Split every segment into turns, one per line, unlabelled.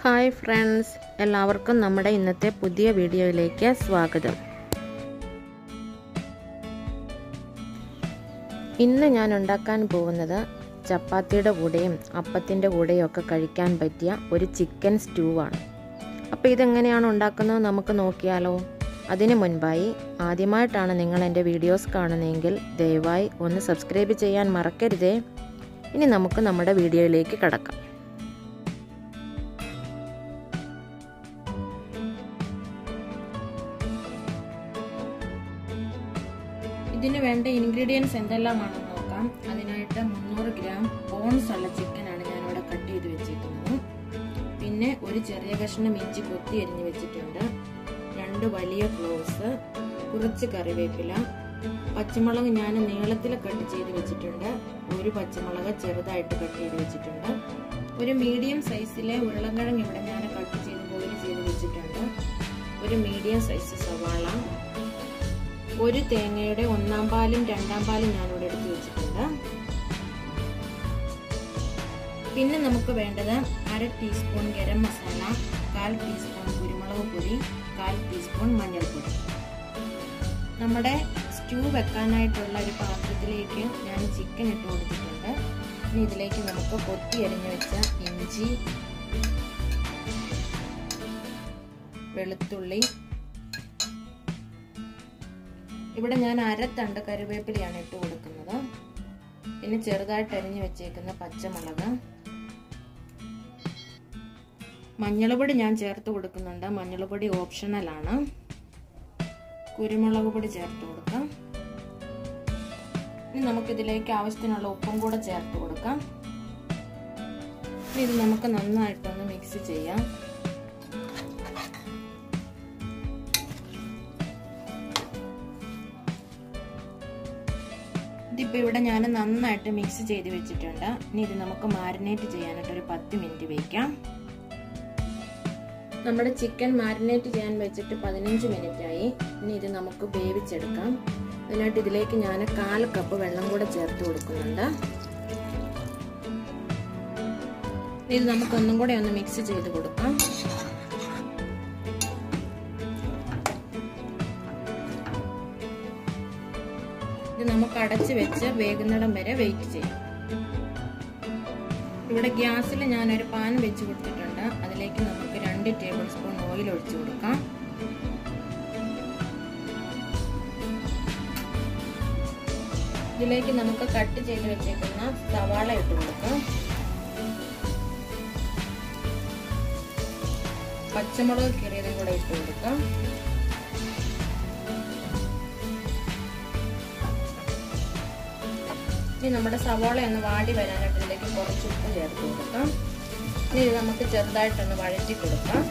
hi friends എല്ലാവർക്കും നമ്മുടെ ഇന്നത്തെ പുതിയ വീഡിയോയിലേക്ക് സ്വാഗതം ഇന്ന് ഞാൻ ഉണ്ടാക്കാൻ പോകുന്നത് ചപ്പാത്തിയുടെ കൂടെയും അപ്പത്തിൻ്റെ കൂടെയും ഒക്കെ കഴിക്കാൻ പറ്റിയ ഒരു ചിക്കൻ സ്റ്റൂ ആണ് അപ്പോൾ ഇതെങ്ങനെയാണ് ഉണ്ടാക്കുന്നത് നമുക്ക് നോക്കിയാലോ അതിനു മുൻപായി ആദ്യമായിട്ടാണ് നിങ്ങൾ എൻ്റെ വീഡിയോസ് കാണുന്നതെങ്കിൽ ദയവായി ഒന്ന് സബ്സ്ക്രൈബ് ചെയ്യാൻ മറക്കരുതേ ഇനി നമുക്ക് നമ്മുടെ വീഡിയോയിലേക്ക് കടക്കാം ഇതിന് വേണ്ട ഇൻഗ്രീഡിയൻസ് എന്തെല്ലാമാണെന്ന് നോക്കാം അതിനായിട്ട് മുന്നൂറ് ഗ്രാം ബോൺസ് ഉള്ള ചിക്കനാണ് ഞാനിവിടെ കട്ട് ചെയ്ത് വെച്ചിരിക്കുന്നത് പിന്നെ ഒരു ചെറിയ കഷ്ണം ഇഞ്ചി കൊത്തി എരിഞ്ഞ് വെച്ചിട്ടുണ്ട് രണ്ട് വലിയ ക്ലോവ്സ് കുറച്ച് കറിവേപ്പില പച്ചമുളക് ഞാൻ നീളത്തിൽ കട്ട് ചെയ്ത് വെച്ചിട്ടുണ്ട് ഒരു പച്ചമുളക് ചെറുതായിട്ട് കട്ട് ചെയ്ത് വെച്ചിട്ടുണ്ട് ഒരു മീഡിയം സൈസിലെ ഉരുളക്കിഴങ്ങ് ഇവിടെ ഞാൻ കട്ട് ചെയ്ത് ബോയിൽ ചെയ്ത് വെച്ചിട്ടുണ്ട് ഒരു മീഡിയം സൈസ് സവാള ഒരു തേങ്ങയുടെ ഒന്നാം പാലും രണ്ടാം പാലും ഞാനിവിടെ എടുത്ത് വെച്ചിട്ടുണ്ട് പിന്നെ നമുക്ക് വേണ്ടത് അര ടീസ്പൂൺ ഗരം മസാല കാൽ ടീസ്പൂൺ കുരുമുളക് പൊടി കാൽ ടീസ്പൂൺ മഞ്ഞൾപ്പൊടി നമ്മുടെ സ്റ്റൂ വെക്കാനായിട്ടുള്ള ഒരു പാത്രത്തിലേക്ക് ഞാൻ ചിക്കൻ ഇട്ട് കൊടുത്തിട്ടുണ്ട് ഇനി ഇതിലേക്ക് നമുക്ക് കൊത്തി അരിഞ്ഞു വെച്ച ഇഞ്ചി വെളുത്തുള്ളി ഇവിടെ ഞാൻ അരത്തണ്ട് കറിവേപ്പിലയാണ് ഇട്ട് കൊടുക്കുന്നത് പിന്നെ ചെറുതായിട്ട് അരിഞ്ഞു വെച്ചേക്കുന്ന പച്ചമുളക് മഞ്ഞൾപ്പൊടി ഞാൻ ചേർത്ത് കൊടുക്കുന്നുണ്ട് മഞ്ഞൾപ്പൊടി ഓപ്ഷണലാണ് കുരുമുളക് പൊടി ചേർത്ത് കൊടുക്കാം ഇനി നമുക്കിതിലേക്ക് ആവശ്യത്തിനുള്ള ഉപ്പും കൂടെ ചേർത്ത് കൊടുക്കാം ഇത് നമുക്ക് നന്നായിട്ടൊന്ന് മിക്സ് ചെയ്യാം ഇതിപ്പോൾ ഇവിടെ ഞാൻ നന്നായിട്ട് മിക്സ് ചെയ്ത് വെച്ചിട്ടുണ്ട് ഇനി ഇത് നമുക്ക് മാരിനേറ്റ് ചെയ്യാനായിട്ട് ഒരു പത്ത് മിനിറ്റ് വയ്ക്കാം നമ്മുടെ ചിക്കൻ മാരിനേറ്റ് ചെയ്യാൻ വെച്ചിട്ട് പതിനഞ്ച് മിനിറ്റ് ആയി ഇനി ഇത് നമുക്ക് വേവിച്ചെടുക്കാം അതിനായിട്ട് ഇതിലേക്ക് ഞാൻ കാൽ കപ്പ് വെള്ളം കൂടെ ചേർത്ത് കൊടുക്കുന്നുണ്ട് ഇത് നമുക്ക് ഒന്നും കൂടെ ഒന്ന് മിക്സ് ചെയ്ത് കൊടുക്കാം ഇത് നമുക്ക് അടച്ച് വെച്ച് വേകുന്നിടം വരെ വെയിറ്റ് ചെയ്യാം ഇവിടെ ഗ്യാസിൽ ഞാനൊരു പാൻ വെച്ച് കൊടുത്തിട്ടുണ്ട് അതിലേക്ക് നമുക്ക് രണ്ട് ടേബിൾ സ്പൂൺ ഓയിൽ ഒഴിച്ചു കൊടുക്കാം ഇതിലേക്ക് നമുക്ക് കട്ട് ചെയ്ത് വെച്ചേക്കുന്ന സവാള ഇട്ട് കൊടുക്കാം പച്ചമുളക് കീറിയതും കൂടെ ഇട്ട് കൊടുക്കാം ഇനി നമ്മുടെ സവാള ഒന്ന് വാടി വരാനായിട്ട് ഇതിലേക്ക് കുറച്ച് ഉപ്പ് ചേർത്ത് കൊടുക്കാം ഇനി ഇത് നമുക്ക് ചെറുതായിട്ടൊന്ന് വഴറ്റി കൊടുക്കാം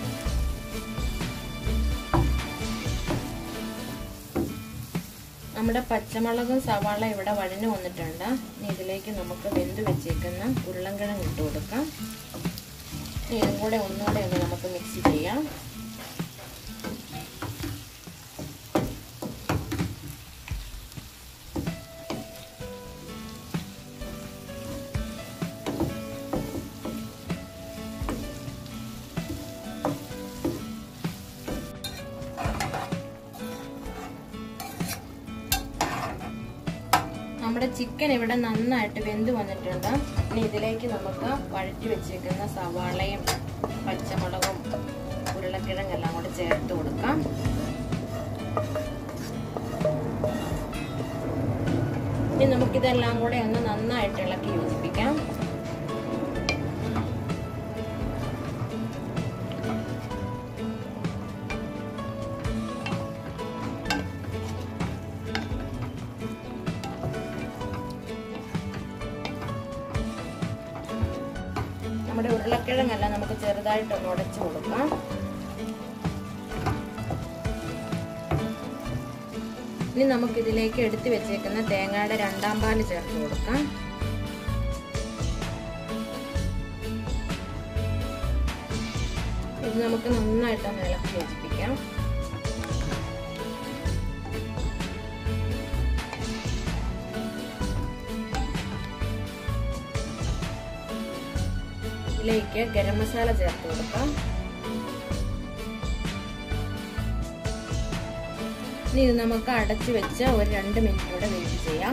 നമ്മുടെ പച്ചമുളകും സവാള ഇവിടെ വഴഞ്ഞു വന്നിട്ടുണ്ട് ഇനി ഇതിലേക്ക് നമുക്ക് വെന്ത് വെച്ചേക്കുന്ന ഉരുളൻകിഴങ്ങ് ഇട്ട് കൊടുക്കാം ഇനി ഇതും കൂടെ ഒന്നുകൂടെ ഒന്ന് നമുക്ക് മിക്സ് ചെയ്യാം നമ്മുടെ ചിക്കൻ ഇവിടെ നന്നായിട്ട് വെന്ത് വന്നിട്ടുണ്ട് ഇനി ഇതിലേക്ക് നമുക്ക് വഴറ്റി വെച്ചേക്കുന്ന സവാളയും പച്ചമുളകും ഉരുളക്കിഴങ്ങെല്ലാം കൂടെ ചേർത്ത് കൊടുക്കാം ഇനി നമുക്കിതെല്ലാം കൂടെ ഒന്ന് നന്നായിട്ട് ഇളക്കി യോജിപ്പിക്കാം നമ്മുടെ ഉരുളക്കിഴങ്ങെല്ലാം നമുക്ക് ചെറുതായിട്ടൊന്ന് ഉടച്ചു കൊടുക്കാം ഇനി നമുക്ക് ഇതിലേക്ക് എടുത്തു വെച്ചേക്കുന്ന തേങ്ങയുടെ രണ്ടാം പാല് ചേർത്ത് കൊടുക്കാം ഇത് നമുക്ക് നന്നായിട്ടൊന്ന് ഇളക്കി യോജിപ്പിക്കാം ഇതിലേക്ക് ഗരം മസാല ചേർത്ത് കൊടുക്കാം ഇനി ഇത് നമുക്ക് അടച്ചു വെച്ച് ഒരു രണ്ട് മിനിറ്റ് കൂടെ വെയിറ്റ് ചെയ്യാം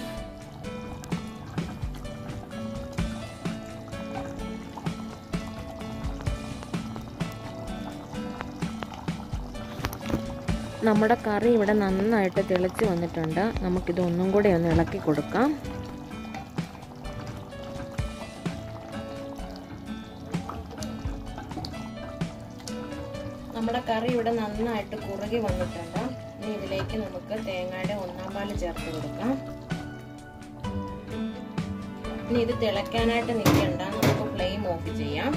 നമ്മുടെ കറി ഇവിടെ നന്നായിട്ട് തിളച്ച് വന്നിട്ടുണ്ട് നമുക്കിത് ഒന്നും കൂടെ ഒന്ന് ഇളക്കി കൊടുക്കാം നമ്മുടെ കറി ഇവിടെ നന്നായിട്ട് കുറുകി വന്നിട്ടുണ്ട് ഇനി ഇതിലേക്ക് നമുക്ക് തേങ്ങയുടെ ഒന്നാം പാല് ചേർത്ത് കൊടുക്കാം ഇനി ഇത് തിളയ്ക്കാനായിട്ട് നിൽക്കണ്ട നമുക്ക് ഫ്ലെയിം ഓഫ് ചെയ്യാം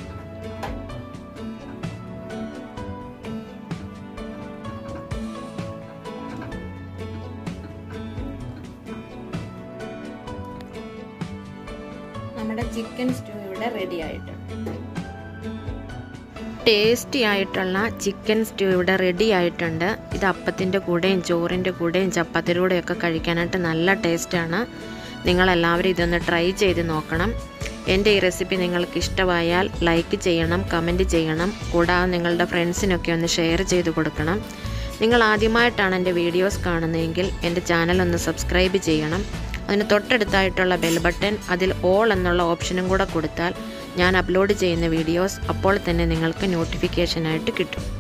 നമ്മുടെ ചിക്കൻ സ്റ്റൂ ഇവിടെ റെഡി ആയിട്ടുണ്ട് ടേസ്റ്റി ആയിട്ടുള്ള ചിക്കൻ സ്റ്റൂ ഇവിടെ റെഡി ആയിട്ടുണ്ട് ഇത് അപ്പത്തിൻ്റെ കൂടെയും ചോറിൻ്റെ കൂടെയും ചപ്പാത്തിയുടെ കൂടെയൊക്കെ കഴിക്കാനായിട്ട് നല്ല ടേസ്റ്റാണ് നിങ്ങളെല്ലാവരും ഇതൊന്ന് ട്രൈ ചെയ്ത് നോക്കണം എൻ്റെ ഈ റെസിപ്പി നിങ്ങൾക്ക് ഇഷ്ടമായാൽ ലൈക്ക് ചെയ്യണം കമൻറ്റ് ചെയ്യണം കൂടാതെ നിങ്ങളുടെ ഫ്രണ്ട്സിനൊക്കെ ഒന്ന് ഷെയർ ചെയ്ത് കൊടുക്കണം നിങ്ങൾ ആദ്യമായിട്ടാണ് എൻ്റെ വീഡിയോസ് കാണുന്നതെങ്കിൽ എൻ്റെ ചാനൽ ഒന്ന് സബ്സ്ക്രൈബ് ചെയ്യണം അതിന് തൊട്ടടുത്തായിട്ടുള്ള ബെൽ ബട്ടൺ അതിൽ ഓൾ എന്നുള്ള ഓപ്ഷനും കൂടെ കൊടുത്താൽ ഞാൻ അപ്ലോഡ് ചെയ്യുന്ന വീഡിയോസ് അപ്പോൾ തന്നെ നിങ്ങൾക്ക് നോട്ടിഫിക്കേഷനായിട്ട് കിട്ടും